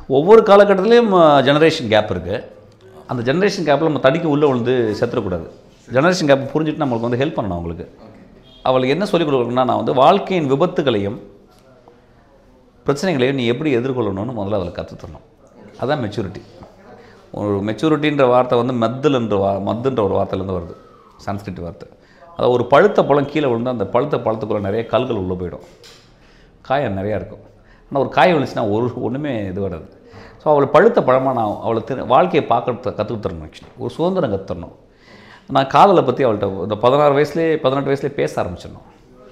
ஒவ்வொரு காலகட்டத்திலையும் generation gap இருக்குது அந்த ஜெனரேஷன் கேப்பில் நம்ம தடிக்கு உள்ளே விழுந்து செத்துடக்கூடாது ஜெனரேஷன் கேப் புரிஞ்சுட்டு நம்மளுக்கு வந்து ஹெல்ப் பண்ணணும் அவங்களுக்கு அவளுக்கு என்ன சொல்லிக் கொடுக்கணும்னா நான் வந்து வாழ்க்கையின் விபத்துகளையும் பிரச்சனைகளையும் நீ எப்படி எதிர்கொள்ளணும்னு முதல்ல அதில் கற்றுத்தரணும் அதான் மெச்சூரிட்டி ஒரு மெச்சூரிட்டின்ற வார்த்தை வந்து மெத்துலன்ற வா மத்துன்ற ஒரு வார்த்தையிலேருந்து வருது சன்ஸ்கிரிட் வார்த்தை அதாவது ஒரு பழுத்த பழம் கீழே விழுந்து அந்த பழுத்த பழத்துக்குள்ளே நிறைய கல்கள் உள்ளே போயிடும் காயம் நிறையா இருக்கும் ஆனால் ஒரு காய் விழுந்துச்சுன்னா ஒரு ஒன்றுமே இது வராது ஸோ அவளை பழுத்த பழமாக நான் அவளை திரு வாழ்க்கையை பார்க்கறத கற்றுக் தரணும் ஆக்சுவலி ஒரு சுதந்திரம் கற்றுத்தரணும் நான் காதலை பற்றி அவள்கிட்ட இந்த பதினாறு வயசுலேயே பதினெட்டு வயசுலேயே பேச ஆரம்பிச்சிடணும்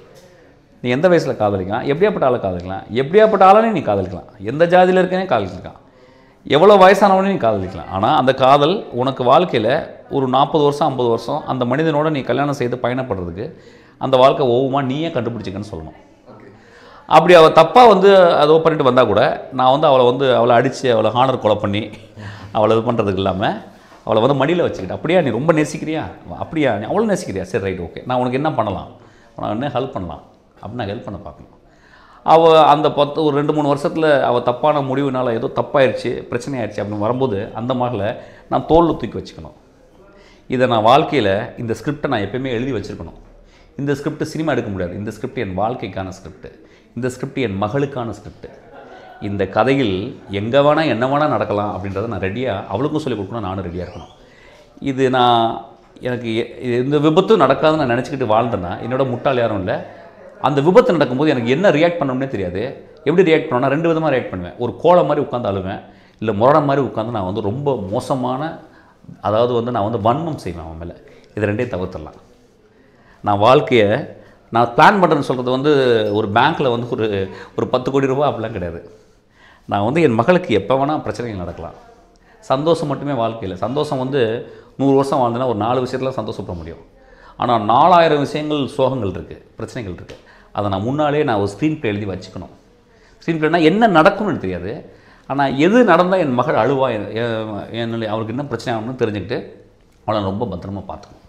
நீ எந்த வயசில் காதலிக்கலாம் எப்படியாப்பட்ட ஆளை காதலிக்கலாம் எப்படியாப்பட்ட ஆளானே நீ காதலிக்கலாம் எந்த ஜாதியில் இருக்கனே காதலிக்கலாம் எவ்வளோ வயசானவனே நீ காதலிக்கலாம் ஆனால் அந்த காதல் உனக்கு வாழ்க்கையில் ஒரு நாற்பது வருஷம் ஐம்பது வருஷம் அந்த மனிதனோட நீ கல்யாணம் செய்து பயணப்படுறதுக்கு அந்த வாழ்க்கை ஒவ்வொருமா நீயே கண்டுபிடிச்சிக்கன்னு சொல்லணும் அப்படி அவள் தப்பாக வந்து அதோ பண்ணிட்டு வந்தால் கூட நான் வந்து அவளை வந்து அவளை அடித்து அவளை ஹானர் கொலை பண்ணி அவளை இது பண்ணுறதுக்கு இல்லாமல் அவளை வந்து மடியில் வச்சுக்கிட்டு அப்படியா நீ ரொம்ப நேசிக்கிறியா அப்படியா நீ அவ்வளோ நேசிக்கிறியா சரி ரைட் ஓகே நான் உனக்கு என்ன பண்ணலாம் உனக்கு என்ன ஹெல்ப் பண்ணலாம் அப்படின்னு நான் ஹெல்ப் பண்ண பார்க்கணும் அவள் அந்த பத்து ஒரு ரெண்டு மூணு வருஷத்தில் அவள் தப்பான முடிவுனால ஏதோ தப்பாயிருச்சு பிரச்சனை ஆயிடுச்சு அப்படின்னு வரும்போது அந்த மகளை நான் தோளில் தூக்கி வச்சுக்கணும் இதை நான் வாழ்க்கையில் இந்த ஸ்கிரிப்டை நான் எப்பயுமே எழுதி வச்சுருக்கணும் இந்த ஸ்கிரிப்ட் சினிமா எடுக்க முடியாது இந்த ஸ்கிரிப்ட் என் வாழ்க்கைக்கான ஸ்கிரிப்ட் இந்த ஸ்கிரிப்ட் என் மகளுக்கான ஸ்கிரிப்ட் இந்த கதையில் எங்கே வேணால் என்ன வேணால் நடக்கலாம் அப்படின்றத நான் ரெடியாக அவளுக்கும் சொல்லிக் கொடுக்கணும் நானும் ரெடியாக இருக்கணும் இது நான் எனக்கு எ- இது இந்த விபத்து நடக்காதுன்னு நான் நினச்சிக்கிட்டு வாழ்ந்தேன்னா என்னோட முட்டாள் யாரும் இல்லை அந்த விபத்து நடக்கும்போது எனக்கு என்ன ரியாக்ட் பண்ணணும்னே தெரியாது எப்படி ரியாக்ட் பண்ணணும்னா ரெண்டு விதமாக ரியாக்ட் பண்ணுவேன் ஒரு கோலை மாதிரி உட்காந்து அழுவேன் இல்லை முரட மாதிரி உட்காந்து நான் வந்து ரொம்ப மோசமான அதாவது வந்து நான் வந்து வன்மம் செய்வேன் அவன் மேலே இது ரெண்டையும் தவிர்த்துடலாம் நான் வாழ்க்கையை நான் பிளான் பண்ணுறேன்னு சொல்கிறது வந்து ஒரு பேங்க்கில் வந்து ஒரு ஒரு பத்து கோடி ரூபாய் அப்படிலாம் கிடையாது நான் வந்து என் மகளுக்கு எப்போ வேணால் பிரச்சனைகள் நடக்கலாம் சந்தோஷம் மட்டுமே வாழ்க்கையில் சந்தோஷம் வந்து நூறு வருஷம் வாழ்ந்தேன்னா ஒரு நாலு விஷயத்தில் சந்தோஷப்பட முடியும் ஆனால் நாலாயிரம் விஷயங்கள் சோகங்கள் இருக்குது பிரச்சனைகள் இருக்குது அதை நான் முன்னாலே நான் ஒரு ஸ்க்ரீன் ப்ளே எழுதி வச்சுக்கணும் ஸ்க்ரீன் ப்ளேனா என்ன நடக்கும்னு எனக்கு தெரியாது ஆனால் எது நடந்தால் என் மகள் அழுவா என் என் அவளுக்கு என்ன பிரச்சனை ஆகணும்னு தெரிஞ்சுக்கிட்டு அவளை ரொம்ப பத்திரமா பார்த்துக்கணும்